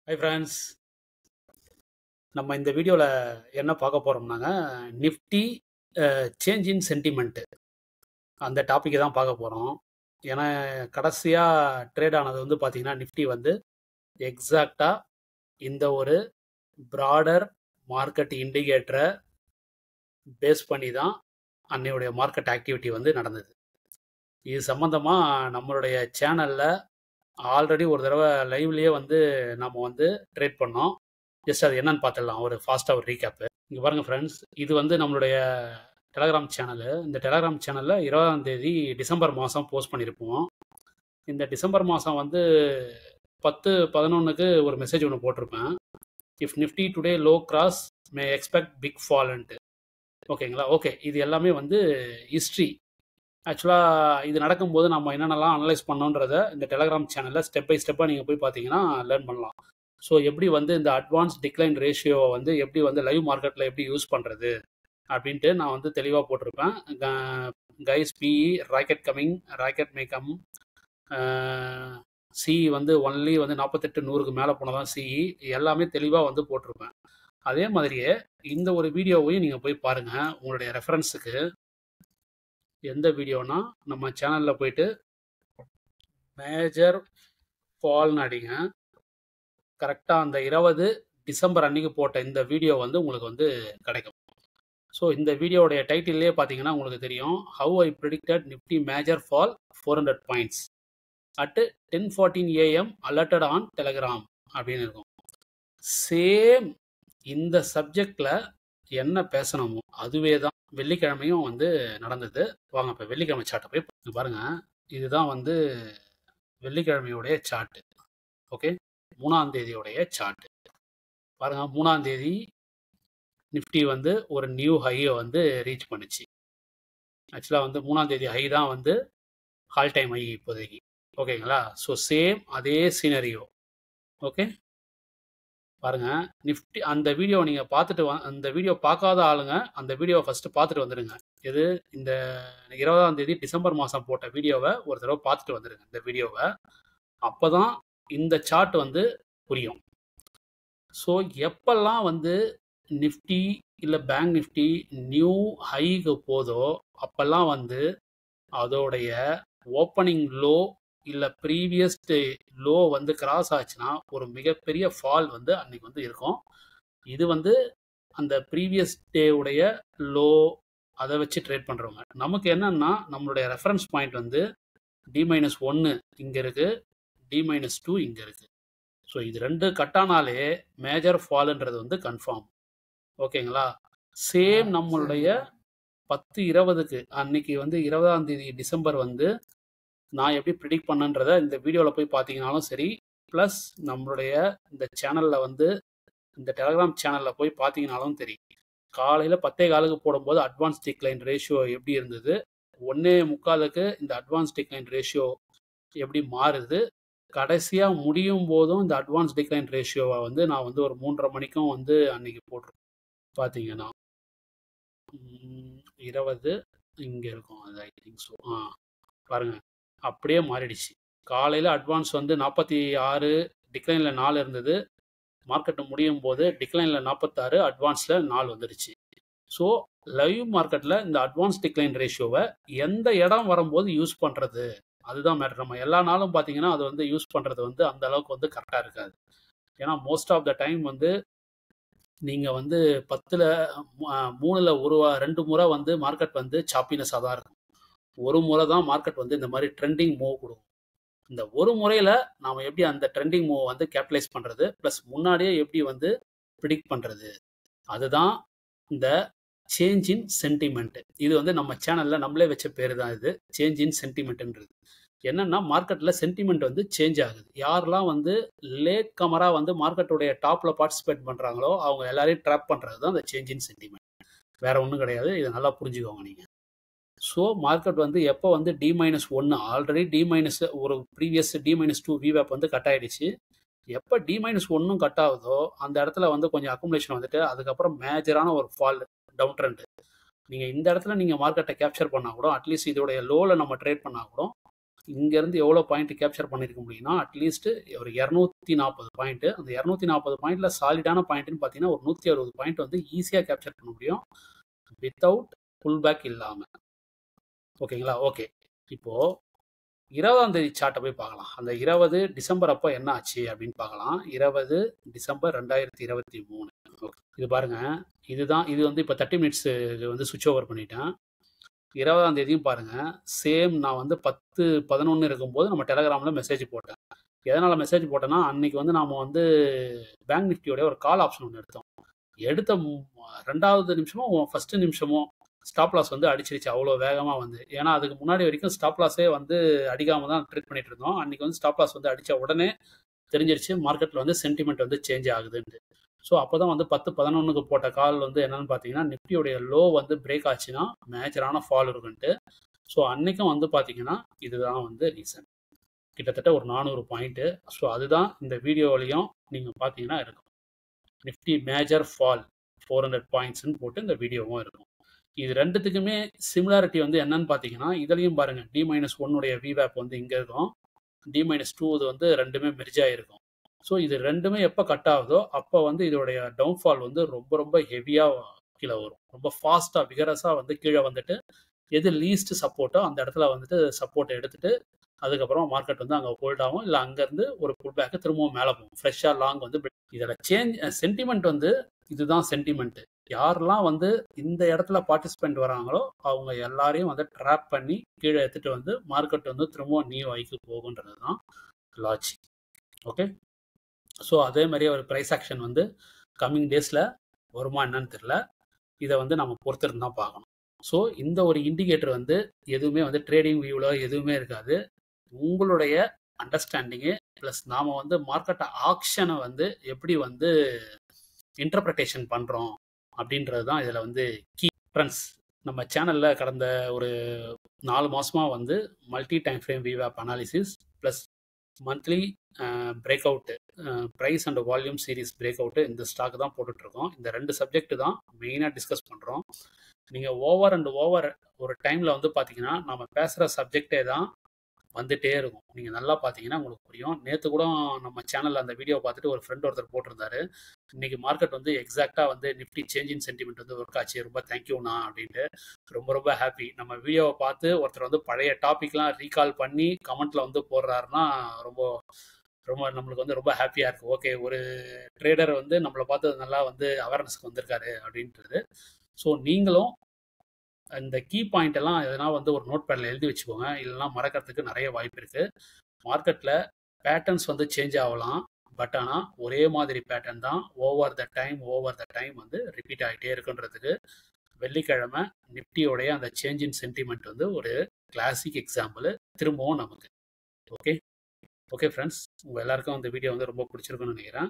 hi friends நம்ம இந்த வீடியோவில் என்ன பார்க்க போகிறோம்னாங்க நிஃப்டி சேஞ்ச் இன் சென்டிமெண்ட்டு அந்த டாப்பிக்கை தான் பார்க்க போகிறோம் ஏன்னா கடைசியாக ட்ரேட் ஆனது வந்து பார்த்திங்கன்னா நிஃப்டி வந்து எக்ஸாக்டாக இந்த ஒரு ப்ராடர் மார்க்கெட் இண்டிகேட்டரை பேஸ் பண்ணி தான் அன்னையுடைய மார்க்கெட் ஆக்டிவிட்டி வந்து நடந்தது இது சம்மந்தமாக நம்மளுடைய சேனலில் ஆல்ரெடி ஒரு தடவை லைவ்லேயே வந்து நம்ம வந்து ட்ரேட் பண்ணோம் ஜஸ்ட் அது என்னன்னு பார்த்துடலாம் ஒரு ஃபாஸ்ட்டாக ஒரு ரீகேப்பு இங்கே பாருங்கள் ஃப்ரெண்ட்ஸ் இது வந்து நம்மளுடைய டெலகிராம் சேனலு இந்த டெலகிராம் சேனலில் இருபதாம் தேதி டிசம்பர் மாதம் போஸ்ட் பண்ணியிருப்போம் இந்த டிசம்பர் மாதம் வந்து பத்து பதினொன்றுக்கு ஒரு மெசேஜ் ஒன்று போட்டிருப்பேன் if nifty today low cross may expect big ஃபால்ன்ட்டு ஓகேங்களா ஓகே இது எல்லாமே வந்து ஹிஸ்ட்ரி ஆக்சுவலாக இது நடக்கும்போது நம்ம என்னென்னலாம் அனலைஸ் பண்ணோன்றத இந்த டெலகிராம் சேனலில் ஸ்டெப் பை ஸ்டெப்பாக நீங்கள் போய் பார்த்தீங்கன்னா லேர்ன் பண்ணலாம் ஸோ எப்படி வந்து இந்த அட்வான்ஸ் டிக்ளைன் ரேஷியோவை வந்து எப்படி வந்து லைவ் மார்க்கெட்டில் எப்படி யூஸ் பண்ணுறது அப்படின்ட்டு நான் வந்து தெளிவாக போட்டிருப்பேன் guys PE rocket coming rocket மேக்கம் சிஇ வந்து ஒன்லி வந்து நாற்பத்தெட்டு நூறுக்கு மேலே போனதான் சிஇ எல்லாமே தெளிவாக வந்து போட்டிருப்பேன் அதே மாதிரியே இந்த ஒரு வீடியோவையும் நீங்கள் போய் பாருங்கள் உங்களுடைய ரெஃபரன்ஸுக்கு எந்த வீடியோனா நம்ம சேனலில் போயிட்டு மேஜர் ஃபால்னு அடிங்க கரெக்டாக அந்த இருபது டிசம்பர் அன்னைக்கு போட்ட இந்த வீடியோ வந்து உங்களுக்கு வந்து கிடைக்கும் ஸோ இந்த வீடியோடைய டைட்டில்லே பார்த்தீங்கன்னா உங்களுக்கு தெரியும் how I predicted nifty major fall four hundred points at ten fourteen AM alerted on Telegram அப்படின்னு இருக்கும் சேம் இந்த சப்ஜெக்டில் என்ன பேசணுமோ அதுவே தான் வெள்ளிக்கிழமையும் வந்து நடந்தது வாங்க இப்போ வெள்ளிக்கிழமை சார்ட்டை போய் பாருங்க இதுதான் வந்து வெள்ளிக்கிழமையுடைய சார்ட்டு ஓகே மூணாம் தேதியோடைய சார்ட்டு பாருங்க மூணாம் தேதி நிஃப்டி வந்து ஒரு நியூ ஹையை வந்து ரீச் பண்ணுச்சு ஆக்சுவலாக வந்து மூணாம் தேதி ஹை தான் வந்து ஹால் டைம் ஹை இப்போதைக்கு ஓகேங்களா ஸோ சேம் அதே சீனரியோ ஓகே பாருங்க நிஃப்டி அந்த வீடியோ நீங்கள் பார்த்துட்டு அந்த வீடியோ பார்க்காத ஆளுங்க அந்த வீடியோவை ஃபஸ்ட்டு பார்த்துட்டு வந்துடுங்க இது இந்த இருபதாம் தேதி டிசம்பர் மாதம் போட்ட வீடியோவை ஒரு தடவை பார்த்துட்டு வந்துடுங்க இந்த வீடியோவை அப்போ தான் இந்த சார்ட் வந்து புரியும் ஸோ எப்பெல்லாம் வந்து நிஃப்டி இல்லை பேங்க் நிஃப்டி நியூ ஹைக்கு போதோ அப்போல்லாம் வந்து அதோடைய ஓப்பனிங் லோ இல்லை ப்ரீவியஸ் லோ வந்து கிராஸ் ஆச்சுன்னா ஒரு மிகப்பெரிய ஃபால் வந்து அன்னைக்கு வந்து இருக்கும் இது வந்து அந்த ப்ரீவியஸ் டேவுடைய லோ அதை வச்சு ட்ரேட் பண்ணுறவங்க நமக்கு என்னன்னா நம்மளுடைய ரெஃபரன்ஸ் பாயிண்ட் வந்து டி மைனஸ் ஒன்று இங்கே இருக்குது டி மைனஸ் டூ இங்கே இருக்குது ஸோ இது ரெண்டு கட்டானாலே மேஜர் ஃபால்ன்றது வந்து கன்ஃபார்ம் ஓகேங்களா சேம் நம்மளுடைய பத்து இருபதுக்கு அன்னைக்கு வந்து இருபதாம் தேதி டிசம்பர் வந்து நான் எப்படி ப்ரிடிக்ட் பண்ணன்றத இந்த வீடியோவில் போய் பார்த்தீங்கனாலும் சரி ப்ளஸ் நம்மளுடைய இந்த சேனலில் வந்து இந்த டெலகிராம் சேனலில் போய் பார்த்தீங்கனாலும் சரி காலையில் பத்தே காலுக்கு போடும்போது அட்வான்ஸ் டிக்ளைன் ரேஷியோ எப்படி இருந்தது ஒன்றே முக்காலுக்கு இந்த அட்வான்ஸ் டிக்ளைன் ரேஷியோ எப்படி மாறுது கடைசியாக முடியும் போதும் இந்த அட்வான்ஸ் டிக்ளைன் ரேஷியோவை வந்து நான் வந்து ஒரு மூன்றரை மணிக்கும் வந்து அன்னைக்கு போட்டிருக்கேன் பார்த்தீங்கன்னா இருபது இங்கே இருக்கும் அது ஐ திங்க் ஸோ ஆ பாருங்கள் அப்படியே மாறிடுச்சு காலையில் அட்வான்ஸ் வந்து நாற்பத்தி ஆறு டிக்ளைனில் நாலு இருந்தது மார்க்கெட்டு முடியும் போது டிக்ளைனில் நாற்பத்தாறு அட்வான்ஸில் நாலு வந்துடுச்சு ஸோ லைவ் மார்க்கெட்டில் இந்த அட்வான்ஸ் டிக்ளைன் ரேஷியோவை எந்த இடம் வரும்போது யூஸ் பண்ணுறது அதுதான் மேட்டர் நம்ம எல்லா நாளும் பார்த்தீங்கன்னா அது வந்து யூஸ் பண்ணுறது வந்து அந்த அளவுக்கு வந்து கரெக்டாக இருக்காது ஏன்னா மோஸ்ட் ஆஃப் த டைம் வந்து நீங்கள் வந்து பத்தில் மூணில் ஒரு ரெண்டு முறை வந்து மார்க்கெட் வந்து சாப்பினஸாக தான் இருக்கும் ஒரு முறை தான் மார்க்கெட் வந்து இந்த மாதிரி ட்ரெண்டிங் மூவ் கொடுக்கும் இந்த ஒரு முறையில் நாம் எப்படி அந்த ட்ரெண்டிங் மூவ் வந்து கேபிட்டலைஸ் பண்ணுறது ப்ளஸ் முன்னாடியே எப்படி வந்து ப்ரிடிக்ட் பண்ணுறது அதுதான் இந்த சேஞ்ச் இன் சென்டிமெண்ட் இது வந்து நம்ம சேனலில் நம்மளே வச்ச பேர் தான் இது சேஞ்ச் இன் சென்டிமெண்ட்ன்றது என்னன்னா மார்க்கெட்டில் சென்டிமெண்ட் வந்து சேஞ்ச் ஆகுது யாரெல்லாம் வந்து லேட் கமராக வந்து மார்க்கெட்டுடைய டாப்பில் பார்ட்டிசிபேட் பண்ணுறாங்களோ அவங்க எல்லாரையும் ட்ராப் பண்ணுறது தான் இந்த சேஞ்ச் இன் சென்டிமெண்ட் வேற ஒன்றும் கிடையாது இதை நல்லா புரிஞ்சுக்கோங்க நீங்கள் ஸோ மார்க்கெட் வந்து எப்போ வந்து டி மைனஸ் ஒன்று ஆல்ரெடி டி மைனஸ் ஒரு ப்ரீவியஸ் டி மைனஸ் டூ விவேப் வந்து கட் ஆகிடுச்சு எப்போ டி மைனஸ் ஒன்றும் கட் ஆகுதோ அந்த இடத்துல வந்து கொஞ்சம் அக்குமுலேஷன் வந்துட்டு அதுக்கப்புறம் மேஜரான ஒரு ஃபால் டவுன் ட்ரெண்ட் நீங்கள் இந்த இடத்துல நீங்கள் மார்க்கெட்டை கேப்சர் பண்ணால் கூட அட்லீஸ்ட் இதோடைய லோவில் நம்ம ட்ரேட் பண்ணால் கூட இங்கேருந்து எவ்வளோ பாயிண்ட் கேப்சர் பண்ணியிருக்க முடியும்னா அட்லீஸ்ட் ஒரு இரநூத்தி நாற்பது பாயிண்ட் அந்த இரநூத்தி நாற்பது பாயிண்ட்ல சாலிடான பாயிண்ட்னு பார்த்தீங்கன்னா ஒரு நூற்றி அறுபது பாயிண்ட் வந்து ஈஸியாக கேப்சர் பண்ண முடியும் வித்தவுட் புல் பேக் இல்லாமல் ஓகேங்களா ஓகே இப்போது இருபதாம் தேதி சார்ட்டை போய் பார்க்கலாம் அந்த இருபது டிசம்பர் அப்போ என்ன ஆச்சு அப்படின்னு பார்க்கலாம் இருபது டிசம்பர் ரெண்டாயிரத்தி இருபத்தி மூணு இது பாருங்க இதுதான் இது வந்து இப்போ தேர்ட்டி மினிட்ஸ் வந்து சுவிட்ச் ஓவர் பண்ணிட்டேன் இருபதாம் தேதியும் பாருங்க சேம் நான் வந்து பத்து பதினொன்று இருக்கும்போது நம்ம டெலகிராமில் மெசேஜ் போட்டேன் எதனால் மெசேஜ் போட்டேன்னா அன்னைக்கு வந்து நாம் வந்து பேங்க் நிஃப்டியோட ஒரு கால் ஆப்ஷன் ஒன்று எடுத்தோம் எடுத்த மு- ரெண்டாவது நிமிஷமோ ஃபர்ஸ்ட் நிமிஷமோ ஸ்டாப் லாஸ் வந்து அடிச்சிருச்சு அவ்வளோ வேகமாக வந்து ஏன்னா அதுக்கு முன்னாடி வரைக்கும் ஸ்டாப் லாஸே வந்து அடிக்காம தான் ட்ரீட் பண்ணிட்டு இருந்தோம் அன்னைக்கு வந்து ஸ்டாப் லாஸ் வந்து அடித்த உடனே தெரிஞ்சிருச்சு மார்க்கெட்டில் வந்து சென்டிமெண்ட் வந்து சேஞ்ச் ஆகுதுன்ட்டு ஸோ அப்போ தான் வந்து பத்து பதினொன்றுக்கு போட்ட கால் வந்து என்னன்னு பார்த்தீங்கன்னா நிஃப்டியோடைய லோ வந்து பிரேக் ஆச்சுன்னா மேஜரான ஃபால் இருக்குன்ட்டு ஸோ அன்னைக்கும் வந்து பார்த்தீங்கன்னா இதுதான் வந்து ரீசன் கிட்டத்தட்ட ஒரு நானூறு பாயிண்ட்டு ஸோ அதுதான் இந்த வீடியோலையும் நீங்கள் பார்த்தீங்கன்னா இருக்கும் Nifty major fall four hundred பாயிண்ட்ஸ்னு போட்டு இந்த வீடியோவும் இருக்கும் இது ரெண்டுத்துக்குமே சிமிலாரிட்டி வந்து என்னன்னு பார்த்தீங்கன்னா இதுலையும் பாருங்க டி மைனஸ் ஒன்னுடைய விவேப் வந்து இங்கே இருக்கும் டி மைனஸ் டூ இது வந்து ரெண்டுமே மெர்ஜ் ஆயிருக்கும் ஸோ இது ரெண்டுமே எப்போ கட் ஆகுதோ அப்போ வந்து இதோடைய டவுன்ஃபால் வந்து ரொம்ப ரொம்ப ஹெவியாக கீழே வரும் ரொம்ப ஃபாஸ்ட்டாக விகரஸாக வந்து கீழே வந்துட்டு எது லீஸ்ட் சப்போர்ட்டோ அந்த இடத்துல வந்துட்டு சப்போர்ட்டை எடுத்துட்டு அதுக்கப்புறம் மார்க்கெட் வந்து அங்கே ஹோல்ட் ஆகும் இல்லை அங்கேருந்து ஒரு புல் பேக்கு திரும்பவும் மேலே போகும் ஃப்ரெஷ்ஷாக லாங் வந்து இதில் சேஞ்ச் சென்டிமெண்ட் வந்து இதுதான் சென்டிமெண்ட் யாரெல்லாம் வந்து இந்த இடத்துல பார்ட்டிசிபெண்ட் வராங்களோ அவங்க எல்லாரையும் வந்து ட்ராப் பண்ணி கீழே எடுத்துட்டு வந்து மார்க்கெட் வந்து திரும்பவும் நியூ ஐக்கு போகுன்றது தான் லாஜிக் ஓகே ஸோ அதே மாதிரி ஒரு ப்ரைஸ் ஆக்ஷன் வந்து கம்மிங் டேஸில் வருமா என்னன்னு தெரில இதை வந்து நம்ம பொறுத்திருந்து தான் பார்க்கணும் ஸோ இந்த ஒரு இண்டிகேட்டர் வந்து எதுவுமே வந்து ட்ரேடிங் வியூவில் எதுவுமே இருக்காது உங்களுடைய அண்டர்ஸ்டாண்டிங்கு ப்ளஸ் நாம் வந்து மார்க்கெட் ஆக்ஷனை வந்து எப்படி வந்து இன்டர்பிரட்டேஷன் பண்ணுறோம் அப்படின்றது தான் இதில் வந்து கீ ஃப்ரெண்ட்ஸ் நம்ம சேனலில் கடந்த ஒரு நாலு மாதமாக வந்து மல்டி டைம் ஃப்ரேம் விவேப் analysis plus monthly break out price and volume series break out இந்த ஸ்டாக் தான் போட்டுட்ருக்கோம் இந்த ரெண்டு சப்ஜெக்ட் தான் மெயினாக டிஸ்கஸ் பண்ணுறோம் நீங்கள் ஓவர் அண்ட் ஓவர் ஒரு டைமில் வந்து பார்த்தீங்கன்னா நம்ம பேசுகிற சப்ஜெக்டே தான் வந்துட்டே இருக்கும் நீங்கள் நல்லா பார்த்தீங்கன்னா உங்களுக்கு புரியும் நேற்று கூட நம்ம சேனலில் அந்த வீடியோ பார்த்துட்டு ஒரு ஃப்ரெண்ட் ஒருத்தர் போட்டிருந்தாரு இன்னைக்கு மார்க்கெட் வந்து எக்ஸாக்டாக வந்து நிஃப்டி சேஞ்சிங் சென்டிமெண்ட் வந்து ஒர்க் ஆச்சு ரொம்ப தேங்க்யூண்ணா அப்படின்ட்டு ரொம்ப ரொம்ப ஹாப்பி நம்ம வீடியோவை பார்த்து ஒருத்தர் வந்து பழைய டாபிக்லாம் ரீகால் பண்ணி கமெண்ட்ல வந்து போடுறாருன்னா ரொம்ப ரொம்ப நம்மளுக்கு வந்து ரொம்ப ஹாப்பியாக இருக்குது ஓகே ஒரு ட்ரேடர் வந்து நம்மளை பார்த்து நல்லா வந்து அவேர்னஸ்க்கு வந்திருக்காரு அப்படின்றது ஸோ நீங்களும் இந்த கீ பாயிண்ட் எல்லாம் எதனா வந்து ஒரு நோட் பேடில் எழுதி வச்சுக்கோங்க இல்லைன்னா மறக்கிறதுக்கு நிறைய வாய்ப்பு இருக்குது மார்க்கெட்டில் பேட்டர்ன்ஸ் வந்து சேஞ்ச் ஆகலாம் பட் ஆனால் ஒரே மாதிரி பேட்டர்ன் தான் over the time over the time வந்து ரிப்பீட் ஆகிட்டே இருக்குன்றதுக்கு வெள்ளிக்கிழமை நிஃப்டியோடைய அந்த சேஞ்ச் இன் சென்டிமெண்ட் வந்து ஒரு கிளாசிக் எக்ஸாம்பிள் திரும்பவும் நமக்கு ஓகே ஓகே ஃப்ரெண்ட்ஸ் உங்கள் எல்லாருக்கும் இந்த வீடியோ வந்து ரொம்ப பிடிச்சிருக்குன்னு நினைக்கிறேன்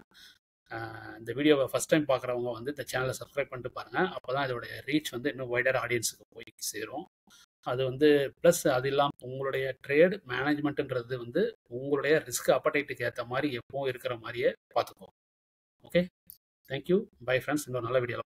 ஆஹ் இந்த வீடியோவை ஃபஸ்ட் டைம் பார்க்குறவங்க வந்து இந்த சேனலை சப்ஸ்கிரைப் பண்ணிட்டு பாருங்கள் அப்போ தான் இதோடைய ரீச் வந்து இன்னும் வைடர் ஆடியன்ஸுக்கு போய் சேரும் அது வந்து ப்ளஸ் அது இல்லாமல் உங்களுடைய ட்ரேட் மேனேஜ்மெண்ட்டுன்றது வந்து உங்களுடைய ரிஸ்க் அப்படைட்டுக்கு ஏற்ற மாதிரி எப்பவும் இருக்கிற மாதிரியே பார்த்துக்கோ ஓகே தேங்க்யூ பை ஃப்ரெண்ட்ஸ் இன்னொரு நல்ல வீடியோ